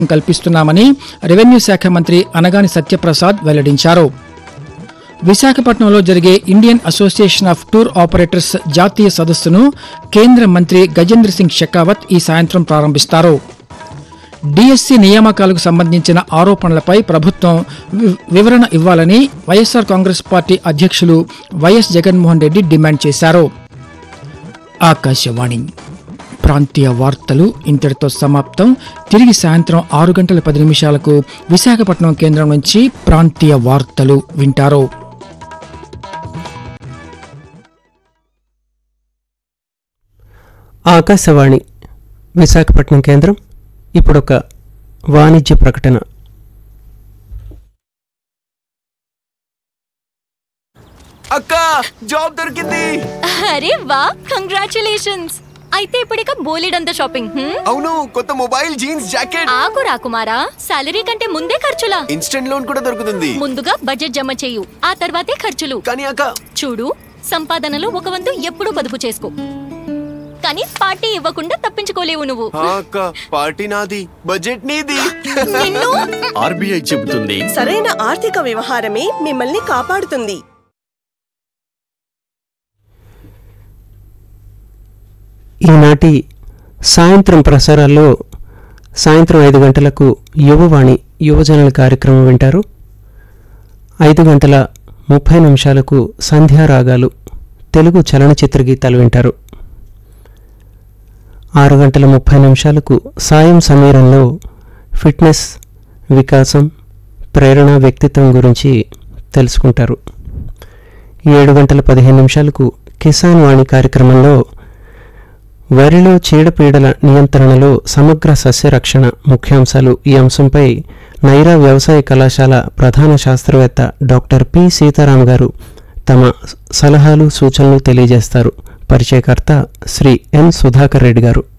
కల్పిస్తున్నామని revenue శాఖ మంత్రి అనగాని సత్యప్రసాద్ వెల్లడించారు విశాఖపట్నంలో జరిగే Indian association of tour operators జాతీయ సదస్సును కేంద్ర మంత్రి గజేంద్ర సింగ్ షెకావత్ ఈ సాయంత్రం ప్రారంభిస్తారు డిఎస్సి నియామకాలకు సంబంధించిన ఆరోపణలపై ప్రభుత్వం వి- వివరణ ఇవ్వాలని వైఎస్సార్ కాంగ్రెస్ పార్టీ అధ్యక్షులు వైఎస్ జగన్మోహన్ రెడ్డి డిమాండ్ చేశారు ఆకాశవాణి ప్రాంతీయ వార్తలు ఇంతటితో సమాప్తం తిరిగి సాయంత్రం ఆరు గంటల పది నిమిషాలకు విశాఖపట్నం కేంద్రం నుంచి ప్రాంతీయ వార్తలు వింటారు ఆకాశవాణి విశాఖపట్నం కేంద్రం ఇప్పుడొక వాణిజ్య ప్రకటన అక్క జాబ్ దొరికింది అరే వా కంగ్రాచులేషన్స్ అయితే ఇప్పుడిక బోలెడంత షాపింగ్ హ్మ్? అవును కొత్త మొబైల్ జీన్స్ జాకెట్ ఆగు రాకుమారా సాలరీ కంటే ముందే ఖర్చులా ఇన్స్టెంట్ లోన్ కూడా దొరుకుతుంది ముందుగా బడ్జెట్ జమ చేయు ఆ తర్వాతే ఖర్చులు కానీ అక్క చూడు సంపాదనలో ఒక వంతు ఎప్పుడూ పొదుపు చేసుకో కానీ పార్టీ ఇవ్వకుండా తప్పించుకోలేవు నువ్వు ఆ అక్క పార్టీ నాది బడ్జెట్ నీది నిన్ను ఆర్బీఐ చెబుతుంది సరైన ఆర్థిక వ్యవహారమే మిమ్మల్ని కాపాడుతుంది ఈనాటి సాయంత్రం ప్రసారాల్లో సాయంత్రం ఐదు గంటలకు యువవాణి యువజనుల కార్యక్రమం వింటారు ఐదు గంటల ముప్పై నిమిషాలకు సంధ్యారాగాలు తెలుగు చలనచిత్ర గీతాలు వింటారు ఆరు గంటల ముప్పై నిమిషాలకు సాయం సమీరంలో ఫిట్నెస్ వికాసం ప్రేరణ వ్యక్తిత్వం గురించి తెలుసుకుంటారు ఏడు గంటల పదిహేను నిమిషాలకు కిసాన్ వాణి కార్యక్రమంలో వరిలో చీడపీడల నియంత్రణలో సమగ్ర సస్యరక్షణ ముఖ్యాంశాలు ఈ అంశంపై నైరా వ్యవసాయ కళాశాల ప్రధాన శాస్త్రవేత్త డాక్టర్ పి సీతారాం గారు తమ సలహాలు సూచనలు తెలియజేస్తారు పరిచయకర్త శ్రీ ఎన్ సుధాకర్ రెడ్డి గారు